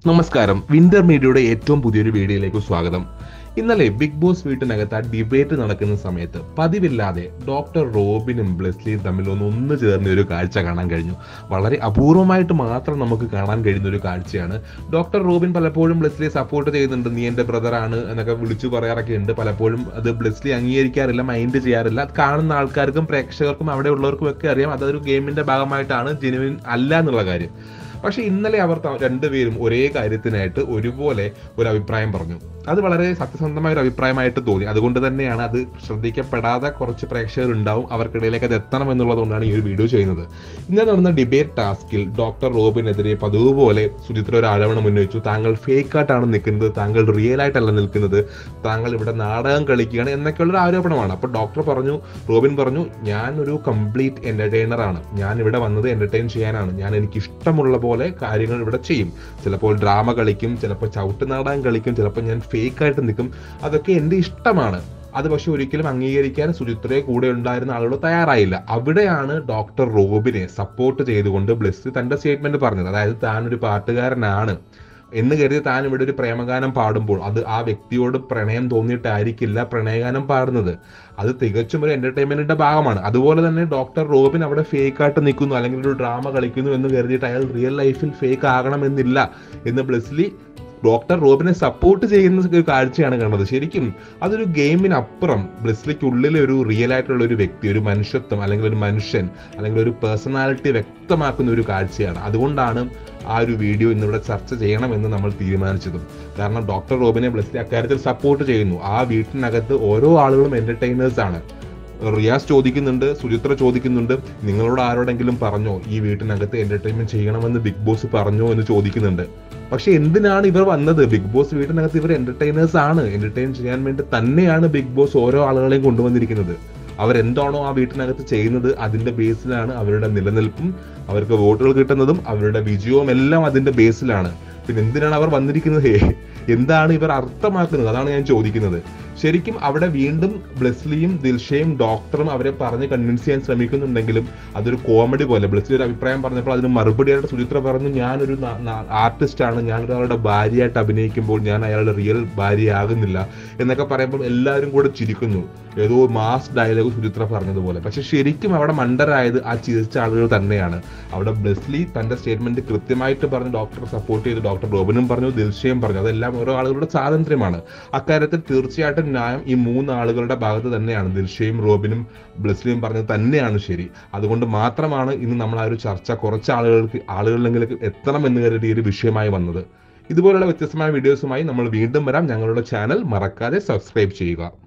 നമസ്കാരം വിന്റർ മീഡിയയുടെ ഏറ്റവും പുതിയൊരു വീഡിയോയിലേക്ക് സ്വാഗതം ഇന്നലെ ബിഗ് ബോസ് വീട്ടിനകത്ത് ആ ഡിബേറ്റ് നടക്കുന്ന സമയത്ത് പതിവില്ലാതെ ഡോക്ടർ റോബിനും ബ്ലെസ്ലിയും തമ്മിൽ ഒന്ന് ഒന്ന് ചേർന്ന ഒരു കാഴ്ച കാണാൻ കഴിഞ്ഞു വളരെ അപൂർവമായിട്ട് മാത്രം നമുക്ക് കാണാൻ കഴിയുന്ന ഒരു കാഴ്ചയാണ് ഡോക്ടർ റോബിൻ പലപ്പോഴും ബ്ലെസ്ലിയെ സപ്പോർട്ട് ചെയ്യുന്നുണ്ട് നീ എൻ്റെ ബ്രദറാണ് എന്നൊക്കെ വിളിച്ചു പറയാറൊക്കെ ഉണ്ട് പലപ്പോഴും അത് ബ്ലെസ്ലി അംഗീകരിക്കാറില്ല മൈൻഡ് ചെയ്യാറില്ല അത് കാണുന്ന ആൾക്കാർക്കും പ്രേക്ഷകർക്കും അവിടെ ഉള്ളവർക്കും ഒക്കെ അറിയാം അതൊരു ഗെയിമിന്റെ ഭാഗമായിട്ടാണ് ജെനുവിൻ അല്ല എന്നുള്ള കാര്യം പക്ഷെ ഇന്നലെ അവർ ത- രണ്ടുപേരും ഒരേ കാര്യത്തിനായിട്ട് ഒരുപോലെ ഒരു അഭിപ്രായം പറഞ്ഞു അത് വളരെ സത്യസന്ധമായ ഒരു അഭിപ്രായമായിട്ട് തോന്നി അതുകൊണ്ട് തന്നെയാണ് അത് ശ്രദ്ധിക്കപ്പെടാതെ കുറച്ച് പ്രേക്ഷകർ ഉണ്ടാവും അവർക്കിടയിലേക്ക് അത് എത്തണം എന്നുള്ളതുകൊണ്ടാണ് ഈ ഒരു വീഡിയോ ചെയ്യുന്നത് ഇന്നലെ നടന്ന ഡിബേറ്റ് ടാസ്കിൽ ഡോക്ടർ റോബിനെതിരെ പതിവ് പോലെ സുചിത്ര ഒരു ആരോപണം ഉന്നയിച്ചു താങ്കൾ ഫേക്ക് ആയിട്ടാണ് നിൽക്കുന്നത് താങ്കൾ റിയൽ ആയിട്ടല്ല നിൽക്കുന്നത് താങ്കൾ ഇവിടെ നാടകം കളിക്കുകയാണ് എന്നൊക്കെയുള്ള ഒരു ആരോപണമാണ് അപ്പോൾ ഡോക്ടർ പറഞ്ഞു റോബിൻ പറഞ്ഞു ഞാൻ ഒരു കംപ്ലീറ്റ് എന്റർടൈനർ ആണ് ഞാൻ ഇവിടെ വന്നത് എന്റർടൈൻ ചെയ്യാനാണ് ഞാൻ എനിക്ക് ഇഷ്ടമുള്ള പോലെ കാര്യങ്ങൾ ഇവിടെ ചെയ്യും ചിലപ്പോൾ ഡ്രാമ കളിക്കും ചിലപ്പോൾ ചവിട്ട് നാടകം കളിക്കും ചിലപ്പോൾ ഞാൻ ഫേക്ക് ആയിട്ട് നിൽക്കും അതൊക്കെ എൻ്റെ ഇഷ്ടമാണ് അത് പക്ഷെ ഒരിക്കലും അംഗീകരിക്കാൻ സുചിത്രയെ കൂടെ ഉണ്ടായിരുന്ന ആളുകൾ തയ്യാറായില്ല അവിടെയാണ് ഡോക്ടർ റോബിനെ സപ്പോർട്ട് ചെയ്തുകൊണ്ട് ബ്ലെസ് തന്റെ സ്റ്റേറ്റ്മെന്റ് പറഞ്ഞത് അതായത് താൻ ഒരു പാട്ടുകാരനാണ് എന്ന് കരുതി താൻ ഇവിടെ ഒരു പ്രേമഗാനം പാടുമ്പോൾ അത് ആ വ്യക്തിയോട് പ്രണയം തോന്നിയിട്ടായിരിക്കില്ല പ്രണയഗാനം പാടുന്നത് അത് തികച്ചും ഒരു എന്റർടൈൻമെന്റിന്റെ ഭാഗമാണ് അതുപോലെ തന്നെ ഡോക്ടർ റോബിൻ അവിടെ ഫേക്ക് ആയിട്ട് നിൽക്കുന്നു അല്ലെങ്കിൽ ഒരു ഡ്രാമ കളിക്കുന്നു എന്ന് കരുതിയിട്ട് അയാൾ റിയൽ ലൈഫിൽ ഫേക്ക് ആകണമെന്നില്ല എന്ന് ബ്ലെസ്ലി ഡോക്ടർ റോബിനെ സപ്പോർട്ട് ചെയ്യുന്ന ഒരു കാഴ്ചയാണ് കണ്ടത് ശരിക്കും അതൊരു ഗെയിമിനപ്പുറം ബ്ലെസ്ലിക്കുള്ളിലെ ഒരു റിയൽ ആയിട്ടുള്ള ഒരു വ്യക്തി ഒരു മനുഷ്യത്വം അല്ലെങ്കിൽ ഒരു മനുഷ്യൻ അല്ലെങ്കിൽ ഒരു പേഴ്സണാലിറ്റി വ്യക്തമാക്കുന്ന ഒരു കാഴ്ചയാണ് അതുകൊണ്ടാണ് ആ ഒരു വീഡിയോ ഇന്നിവിടെ ചർച്ച ചെയ്യണമെന്ന് നമ്മൾ തീരുമാനിച്ചതും കാരണം ഡോക്ടർ റോബിനെ ബ്ലെസ്ലി അക്കാര്യത്തിൽ സപ്പോർട്ട് ചെയ്യുന്നു ആ വീട്ടിനകത്ത് ഓരോ ആളുകളും എന്റർടൈനേഴ്സ് ആണ് റിയാസ് ചോദിക്കുന്നുണ്ട് സുചിത്ര ചോദിക്കുന്നുണ്ട് നിങ്ങളോട് ആരോടെങ്കിലും പറഞ്ഞോ ഈ വീട്ടിനകത്ത് എന്റർടൈൻമെന്റ് ചെയ്യണമെന്ന് ബിഗ് ബോസ് പറഞ്ഞോ എന്ന് ചോദിക്കുന്നുണ്ട് പക്ഷെ എന്തിനാണ് ഇവർ വന്നത് ബിഗ് ബോസ് വീട്ടിനകത്ത് ഇവർ എന്റർടൈനേഴ്സ് ആണ് എന്റർടൈൻ ചെയ്യാൻ വേണ്ടി തന്നെയാണ് ബിഗ് ബോസ് ഓരോ ആളുകളെയും കൊണ്ടുവന്നിരിക്കുന്നത് അവരെന്താണോ ആ വീട്ടിനകത്ത് ചെയ്യുന്നത് അതിന്റെ ബേസിലാണ് അവരുടെ നിലനിൽപ്പും അവർക്ക് വോട്ടുകൾ കിട്ടുന്നതും അവരുടെ വിജയവും എല്ലാം അതിന്റെ ബേസിലാണ് പിന്നെ എന്തിനാണ് അവർ വന്നിരിക്കുന്നത് എന്താണ് ഇവർ അർത്ഥമാക്കുന്നത് അതാണ് ഞാൻ ചോദിക്കുന്നത് ശരിക്കും അവിടെ വീണ്ടും ബ്ലെസ്ലിയും ദിൽഷയും ഡോക്ടറും അവരെ പറഞ്ഞ് കൺവിൻസ് ചെയ്യാൻ ശ്രമിക്കുന്നുണ്ടെങ്കിലും അതൊരു കോമഡി പോലെ ബ്ലെസ്ലി ഒരു അഭിപ്രായം പറഞ്ഞപ്പോൾ അതിന് മറുപടിയായിട്ട് സുചിത്ര പറഞ്ഞു ഞാനൊരു ആർട്ടിസ്റ്റ് ആണ് ഞാൻ ഒരാളുടെ ഭാര്യയായിട്ട് അഭിനയിക്കുമ്പോൾ ഞാൻ അയാളുടെ റിയൽ ഭാര്യയാകുന്നില്ല എന്നൊക്കെ പറയുമ്പോൾ എല്ലാവരും കൂടെ ചിരിക്കുന്നു ഏതോ മാസ് ഡയലോഗ് സുചിത്ര പറഞ്ഞതുപോലെ പക്ഷെ ശരിക്കും അവിടെ മണ്ടരായത് ആ ചിരിച്ച ആളുകൾ തന്നെയാണ് അവിടെ ബ്ലെസ്ലി തന്റെ സ്റ്റേറ്റ്മെന്റ് കൃത്യമായിട്ട് പറഞ്ഞ് ഡോക്ടറെ സപ്പോർട്ട് ചെയ്തു ഡോക്ടർ റോബിനും പറഞ്ഞു ദിൽഷയും പറഞ്ഞു അതെല്ലാം ഓരോ ആളുകളുടെ സ്വാതന്ത്ര്യമാണ് അക്കാര്യത്തിൽ തീർച്ചയായിട്ടും ന്യായം ഈ മൂന്ന് ആളുകളുടെ ഭാഗത്ത് തന്നെയാണ് ദിൽഷയും റോബിനും ബ്ലെസ്ലിയും പറഞ്ഞത് തന്നെയാണ് ശരി അതുകൊണ്ട് മാത്രമാണ് ഇന്ന് നമ്മൾ ആ ഒരു ചർച്ച കുറച്ച് ആളുകൾക്ക് ആളുകളിലെങ്കിലും എത്തണം എന്ന് കരുതി ഈ ഒരു വിഷയമായി വന്നത് ഇതുപോലുള്ള വ്യത്യസ്തമായ വീഡിയോസുമായി നമ്മൾ വീണ്ടും വരാം ഞങ്ങളുടെ ചാനൽ മറക്കാതെ സബ്സ്ക്രൈബ് ചെയ്യുക